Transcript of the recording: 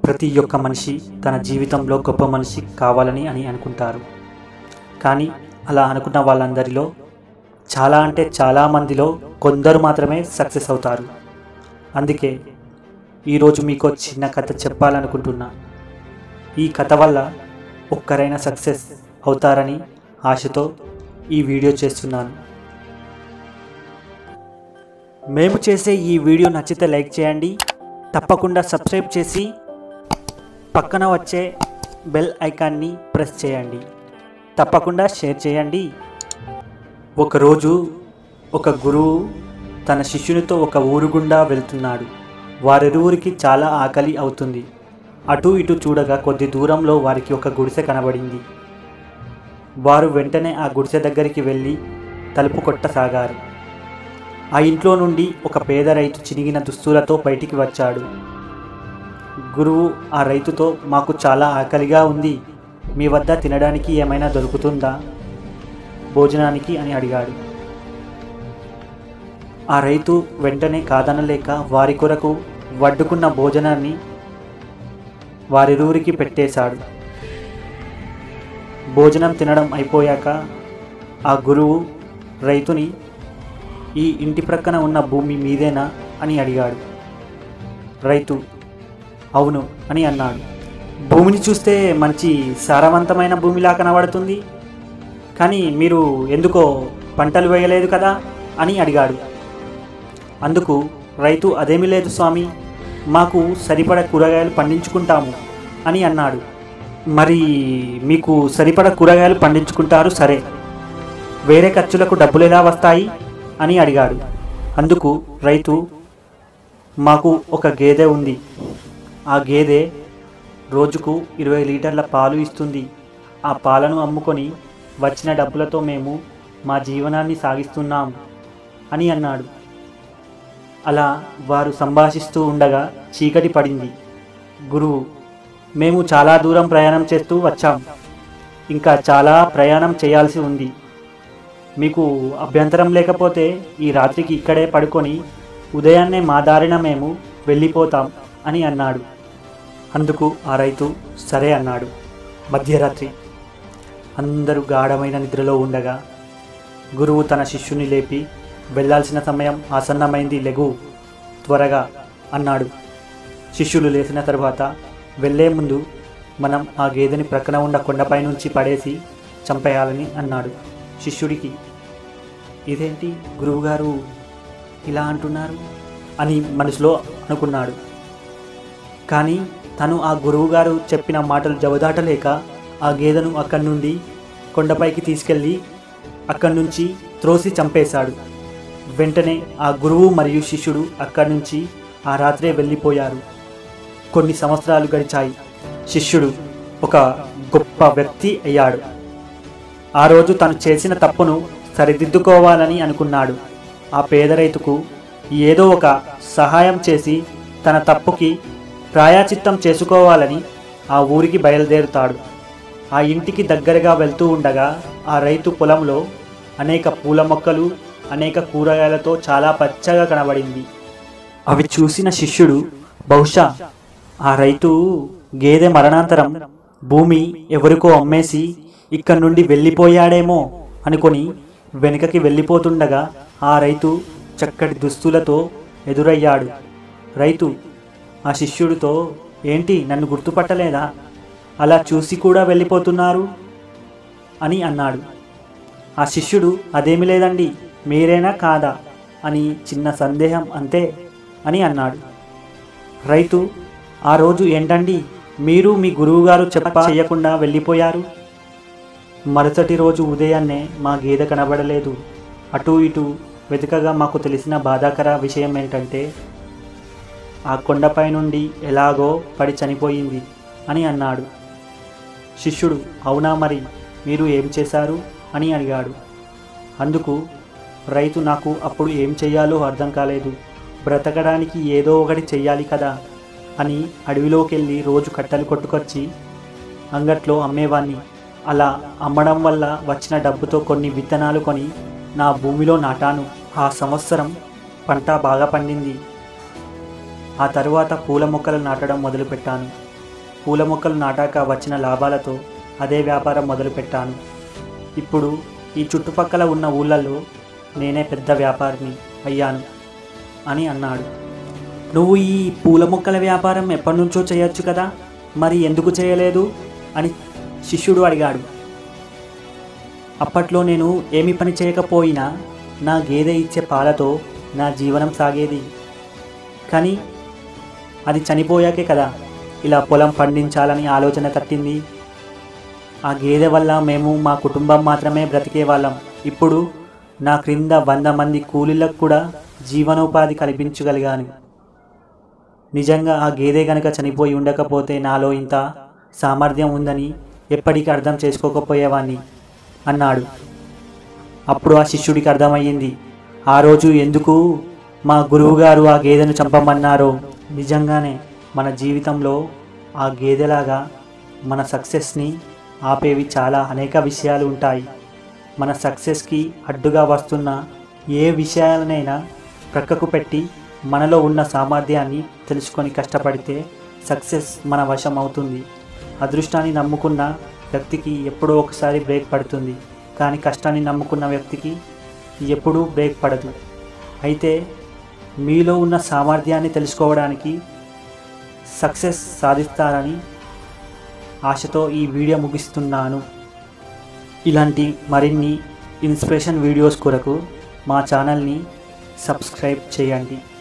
ప్రతి ఒక్క మనిషి తన జీవితంలో గొప్ప మనిషి కావాలని అని అనుకుంటారు కానీ అలా అనుకున్న వాళ్ళందరిలో చాలా అంటే చాలా మందిలో కొందరు మాత్రమే సక్సెస్ అవుతారు అందుకే ఈరోజు మీకు ఒక చిన్న కథ చెప్పాలనుకుంటున్నా ఈ కథ వల్ల ఒక్కరైనా సక్సెస్ అవుతారని ఆశతో ఈ వీడియో చేస్తున్నాను మేము చేసే ఈ వీడియో నచ్చితే లైక్ చేయండి తప్పకుండా సబ్స్క్రైబ్ చేసి పక్కన వచ్చే బెల్ ఐకాన్ని ప్రెస్ చేయండి తప్పకుండా షేర్ చేయండి ఒకరోజు ఒక గురువు తన శిష్యునితో ఒక ఊరు గుండా వెళ్తున్నాడు వారిరువురికి చాలా ఆకలి అవుతుంది అటు ఇటు చూడగా కొద్ది దూరంలో వారికి ఒక గుడిసె కనబడింది వారు వెంటనే ఆ గుడిసె దగ్గరికి వెళ్ళి తలుపు కొట్టసాగారు ఆ ఇంట్లో నుండి ఒక పేద రైతు చినిగిన దుస్తులతో బయటికి వచ్చాడు గురువు ఆ రైతుతో మాకు చాలా ఆకలిగా ఉంది మీ వద్ద తినడానికి ఏమైనా దొరుకుతుందా భోజనానికి అని అడిగాడు ఆ రైతు వెంటనే కాదనలేక వారి కొరకు వడ్డుకున్న భోజనాన్ని వారిరువురికి పెట్టేశాడు భోజనం తినడం అయిపోయాక ఆ గురువు రైతుని ఈ ఇంటి ప్రక్కన ఉన్న భూమి మీదేనా అని అడిగాడు రైతు అవును అని అన్నాడు భూమిని చూస్తే మంచి సారవంతమైన భూమిలా కనబడుతుంది కానీ మీరు ఎందుకో పంటలు వేయలేదు కదా అని అడిగాడు అందుకు రైతు అదేమీ లేదు స్వామి మాకు సరిపడ కూరగాయలు పండించుకుంటాము అని అన్నాడు మరి మీకు సరిపడ కూరగాయలు పండించుకుంటారు సరే వేరే ఖర్చులకు డబ్బులు ఎలా వస్తాయి అని అడిగాడు అందుకు రైతు మాకు ఒక గేదె ఉంది ఆ గేదె రోజుకు ఇరవై లీటర్ల పాలు ఇస్తుంది ఆ పాలను అమ్ముకొని వచ్చిన డబ్బులతో మేము మా జీవనాన్ని సాగిస్తున్నాం అని అన్నాడు అలా వారు సంభాషిస్తూ ఉండగా చీకటి పడింది గురువు మేము చాలా దూరం ప్రయాణం చేస్తూ వచ్చాం ఇంకా చాలా ప్రయాణం చేయాల్సి ఉంది మీకు అభ్యంతరం లేకపోతే ఈ రాత్రికి ఇక్కడే పడుకొని ఉదయాన్నే మా దారిన మేము వెళ్ళిపోతాం అని అన్నాడు అందుకు ఆ రైతు సరే అన్నాడు మధ్యరాత్రి అందరూ గాఢమైన నిద్రలో ఉండగా గురువు తన శిష్యుని లేపి వెళ్ళాల్సిన సమయం ఆసన్నమైంది లెగు త్వరగా అన్నాడు శిష్యులు లేచిన తర్వాత వెళ్ళే ముందు మనం ఆ గేదెని ప్రక్కన ఉన్న కొండపై నుంచి పడేసి చంపేయాలని అన్నాడు శిష్యుడికి ఇదేంటి గురువుగారు ఇలా అంటున్నారు అని మనసులో అనుకున్నాడు కానీ తను ఆ గురువుగారు చెప్పిన మాటలు జవదాటలేక ఆ గేదెను అక్కడి నుండి కొండపైకి తీసుకెళ్ళి అక్కడి నుంచి త్రోసి చంపేశాడు వెంటనే ఆ గురువు మరియు శిష్యుడు అక్కడి నుంచి ఆ రాత్రే వెళ్ళిపోయారు కొన్ని సంవత్సరాలు గడిచాయి శిష్యుడు ఒక గొప్ప వ్యక్తి అయ్యాడు ఆ రోజు తను చేసిన తప్పును సరిదిద్దుకోవాలని అనుకున్నాడు ఆ పేద రైతుకు ఏదో ఒక సహాయం చేసి తన తప్పుకి ప్రాయాచిత్తం చేసుకోవాలని ఆ ఊరికి బయలుదేరుతాడు ఆ ఇంటికి దగ్గరగా వెళ్తూ ఉండగా ఆ రైతు పొలంలో అనేక పూల మొక్కలు అనేక కూరగాయలతో చాలా పచ్చగా కనబడింది అవి చూసిన శిష్యుడు బహుశా ఆ రైతు గేదె మరణాంతరం భూమి ఎవరికో అమ్మేసి ఇక్కడి నుండి వెళ్ళిపోయాడేమో అనుకొని వెనుకకి వెళ్ళిపోతుండగా ఆ రైతు చక్కటి దుస్తులతో ఎదురయ్యాడు రైతు ఆ శిష్యుడితో ఏంటి నన్ను గుర్తుపట్టలేదా అలా చూసి కూడా వెళ్ళిపోతున్నారు అని అన్నాడు ఆ శిష్యుడు అదేమి లేదండి మీరేనా కాదా అని చిన్న సందేహం అంతే అని అన్నాడు రైతు ఆ రోజు ఏంటండి మీరు మీ గురువుగారు చెప్ప చేయకుండా వెళ్ళిపోయారు మరుసటి రోజు ఉదయాన్నే మా గేదె కనబడలేదు అటు ఇటు వెతకగా మాకు తెలిసిన బాధాకర విషయం ఏంటంటే ఆ కొండపై నుండి ఎలాగో పడి చనిపోయింది అని అన్నాడు శిష్యుడు అవునా మరి మీరు ఏం చేశారు అని అడిగాడు అందుకు రైతు నాకు అప్పుడు ఏం చెయ్యాలో అర్థం కాలేదు బ్రతకడానికి ఏదో ఒకటి చెయ్యాలి కదా అని అడవిలోకి వెళ్ళి రోజు కట్టెలు కొట్టుకొచ్చి అంగట్లో అమ్మేవాణ్ణి అలా అమ్మడం వల్ల వచ్చిన డబ్బుతో కొన్ని విత్తనాలు కొని నా భూమిలో నాటాను ఆ సంవత్సరం పంట బాగా పండింది ఆ తరువాత పూల మొక్కలు నాటడం మొదలుపెట్టాను పూల మొక్కలు నాటాక వచ్చిన లాభాలతో అదే వ్యాపారం మొదలుపెట్టాను ఇప్పుడు ఈ చుట్టుపక్కల ఉన్న ఊళ్ళల్లో నేనే పెద్ద వ్యాపారిని అయ్యాను అని అన్నాడు నువ్వు ఈ పూల మొక్కల వ్యాపారం ఎప్పటి నుంచో చేయొచ్చు కదా మరి ఎందుకు చేయలేదు అని శిష్యుడు అడిగాడు అప్పట్లో నేను ఏమి పని చేయకపోయినా నా గేదె ఇచ్చే పాలతో నా జీవనం సాగేది కానీ అది చనిపోయాకే కదా ఇలా పొలం పండించాలని ఆలోచన తట్టింది ఆ గేదె వల్ల మేము మా కుటుంబం మాత్రమే బ్రతికే వాళ్ళం ఇప్పుడు నా క్రింద వంద మంది కూలీలకు కూడా జీవనోపాధి కల్పించగలిగాను నిజంగా ఆ గేదె గనక చనిపోయి ఉండకపోతే నాలో ఇంత సామర్థ్యం ఉందని ఎప్పటికీ అర్థం చేసుకోకపోయేవాణ్ణి అన్నాడు అప్పుడు ఆ శిష్యుడికి అర్థమయ్యింది ఆ రోజు ఎందుకు మా గురువుగారు ఆ గేదెను చంపమన్నారో నిజంగానే మన జీవితంలో ఆ గేదెలాగా మన సక్సెస్ని ఆపేవి చాలా అనేక విషయాలు ఉంటాయి మన సక్సెస్కి అడ్డుగా వస్తున్న ఏ విషయాలనైనా ప్రక్కకు పెట్టి మనలో ఉన్న సామర్థ్యాన్ని తెలుసుకొని కష్టపడితే సక్సెస్ మన వశం అవుతుంది అదృష్టాన్ని నమ్ముకున్న వ్యక్తికి ఎప్పుడో ఒకసారి బ్రేక్ పడుతుంది కానీ కష్టాన్ని నమ్ముకున్న వ్యక్తికి ఎప్పుడూ బ్రేక్ పడదు అయితే మీలో ఉన్న సామర్థ్యాన్ని తెలుసుకోవడానికి సక్సెస్ సాధిస్తారని ఆశతో ఈ వీడియో ముగిస్తున్నాను ఇలాంటి మరిన్ని ఇన్స్పిరేషన్ వీడియోస్ కొరకు మా ఛానల్ని సబ్స్క్రైబ్ చేయండి